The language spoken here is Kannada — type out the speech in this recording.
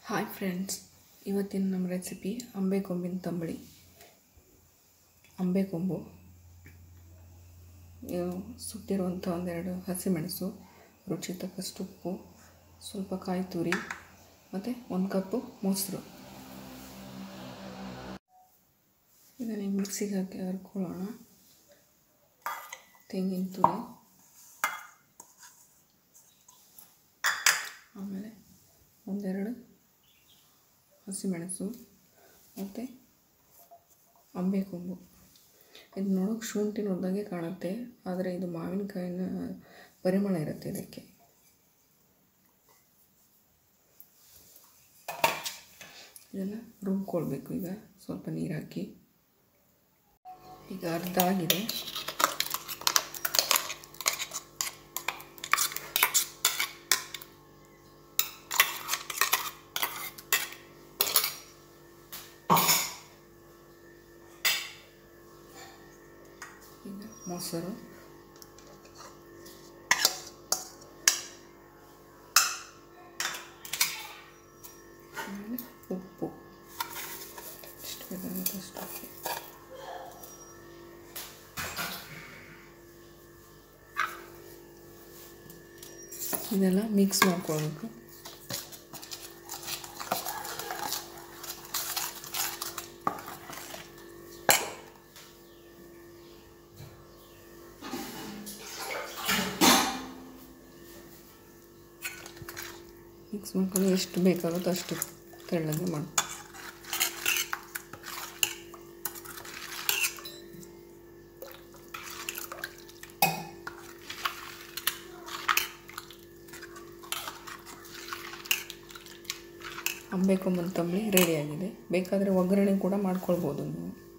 ಹಾಯ್ ಫ್ರೆಂಡ್ಸ್ ಇವತ್ತಿನ ನಮ್ಮ ರೆಸಿಪಿ ಅಂಬೆ ಕೊಂಬಿನ ತಂಬಳಿ ಅಂಬೆ ಕೊಂಬು ಇವು ಸುಟ್ಟಿರುವಂಥ ಒಂದೆರಡು ಹಸಿಮೆಣಸು ರುಚಿ ತಕ್ಕಷ್ಟು ಉಪ್ಪು ಸ್ವಲ್ಪ ಕಾಯಿ ತುರಿ ಮತ್ತು ಒಂದು ಕಪ್ಪು ಮೊಸರು ಇದನ್ನು ಮಿಕ್ಸಿಗೆ ಹಾಕಿ ಹರ್ಕೊಳ್ಳೋಣ ತೆಂಗಿನ ತುರಿ ಆಮೇಲೆ ಒಂದೆರಡು ಹಸಿಮೆಣಸು ಮತ್ತು ಅಂಬೆ ಕೊಂಬು ಇದು ನೋಡೋಕೆ ಶುಂಠಿ ನೋಡ್ದಂಗೆ ಕಾಣುತ್ತೆ ಆದರೆ ಇದು ಮಾವಿನಕಾಯಿನ ಪರಿಮಳ ಇರುತ್ತೆ ಇದಕ್ಕೆ ಇದನ್ನು ರುಬ್ಕೊಳ್ಬೇಕು ಈಗ ಸ್ವಲ್ಪ ನೀರು ಹಾಕಿ ಈಗ ಅರ್ಧ ಆಗಿದೆ ಈಗ ಮೊಸರು ಆಮೇಲೆ ಉಪ್ಪು ಎಷ್ಟು ಬೇಕಾಗುತ್ತೆ ಅಷ್ಟು ಹಾಕಿ ಇದೆಲ್ಲ ಮಿಕ್ಸ್ ಮಾಡ್ಕೊಳ್ಬೇಕು ಮಿಕ್ಸ್ ಮಾಡ್ಕೊಂಡು ಎಷ್ಟು ಬೇಕಾಗುತ್ತೋ ಅಷ್ಟು ತೆಳ್ಳಗೆ ಮಾಡಿ ಅಂಬೆ ಕೊಂಬನ ತಂಬಳಿ ರೆಡಿಯಾಗಿದೆ ಬೇಕಾದರೆ ಒಗ್ಗರಣೆ ಕೂಡ ಮಾಡ್ಕೊಳ್ಬೋದು ನೀವು